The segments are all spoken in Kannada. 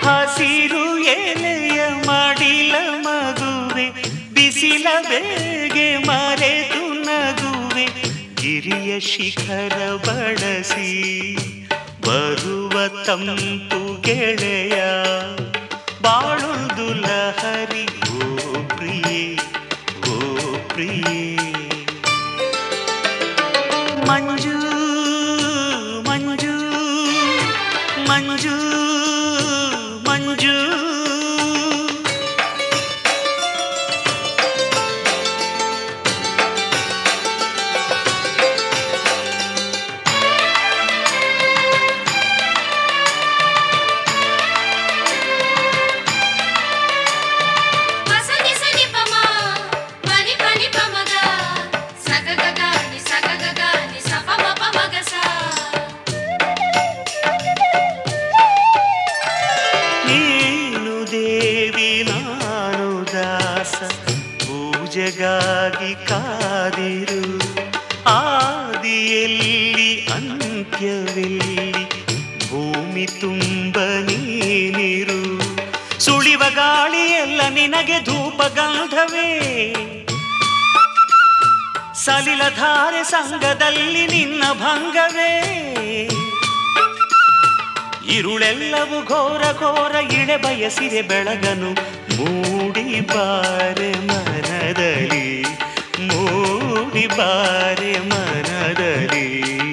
ಹಸಿರು ಎಲೆಯ ಮಾಡಿಲ ಮಗುವೆ ಬಿಸಿಲ ಬೇಗೆ ಮರೆತು ನಗುವೆ ಗಿರಿಯ ಶಿಖರ ಬಳಸಿ ಬರುವ ತಂಪು ಗೆಳೆಯ ಬಾಳೊಂದು ಲಹರಿ ಓ ಪ್ರಿಯೇ ಓ ಪ್ರಿಯೇ ಮಂಜು ಮಂಜು ಮಂಜು ಮಂಜು ಮಸನಿ ಸನಿ ಪಮ ಮನಿ ಪನಿ ಪಮಗ ಸಗಗಗ ನಿ ಸಗಗಗ ನಿ ಸಪ ಮಪ ಮಗಸ ನೀನು ದೇವಿ ನಾನು ದಾಸ ಪೂಜೆಗಾಗಿ ಕಾದಿರು ಆದಿಯಲ್ಲಿ ಅಂತ್ಯವೆಲ್ಲಿ ಭೂಮಿ ತುಂಬ ನೀನಿರು ಸುಳಿವ ಗಾಳಿಯೆಲ್ಲ ನಿನಗೆ ಧೂಪ ಗಂಧವೇ ಸಲಿಲಧಾರೆ ಸಂಘದಲ್ಲಿ ನಿನ್ನ ಭಂಗವೇ ಇರುಳೆಲ್ಲವೂ ಘೋರ ಘೋರ ಇಳೆ ಬಯಸಿರೆ ಬೆಳಗನು ಮೂಡಿ ಬಾರೆ ಮನದಲ್ಲಿ ಮೂಡಿ ಬಾರೆ ಮನದಲ್ಲಿ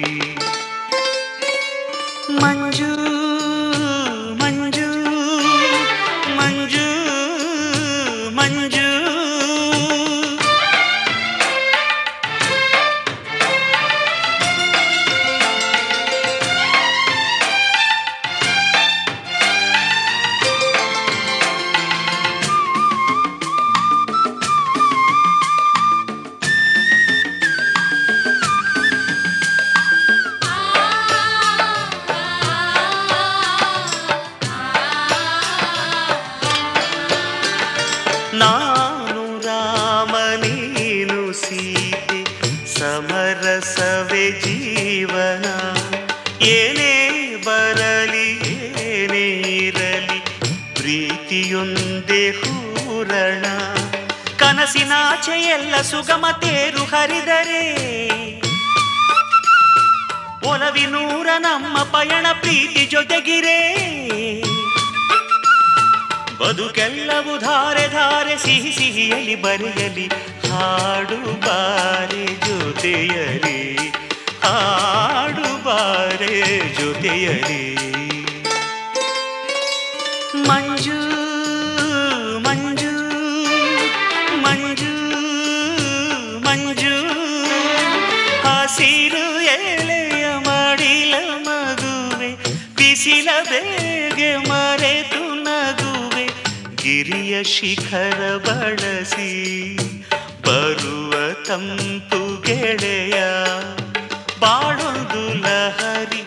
ಮಂಜು ಮಂಜು ಮಂಜು ಮಂಜು ನಾನು ರಾಮ ನೀನು ಸೀತೆ ಸಮರಸವೇ ಜೀವನ ಏನೇ ಬರಲಿ ಏನೇ ಇರಲಿ ಪ್ರೀತಿಯೊಂದೇ ಹೂರಣ ಕನಸಿನಾಚೆ ಎಲ್ಲ ಸುಗಮ ತೇರು ಹರಿದರೆ ಒಲವಿನೂರ ನಮ್ಮ ಪಯಣ ಪ್ರೀತಿ ಜೊತೆಗಿರೇ ಬದುಕೆಲ್ಲವೂ ಧಾರೆ ಧಾರೆ ಸಿಹಿ ಸಿಹಿಯಲಿ ಬರೆಯಲಿ ಹಾಡು ಬಾರೆ ಜೊತೆಯಲಿ ಹಾಡು ಬಾರೆ ಜೊತೆಯಲಿ ಮಂಜು ಮಂಜು ಮಂಜು ಮಂಜು ಹಸಿರು ಎಲೆಯ ಮಾಡಿಲ ಮಗುವೆ ಬಿಸಿಲ ಬೇಗೆ ಮರೆತು ನಗುವೆ ಗಿರಿಯ ಶಿಖರ ಬಳಸಿ ಬರುವ ತಂಪು ಗೆಳೆಯ ಬಾಳೊಂದು ಲಹರಿ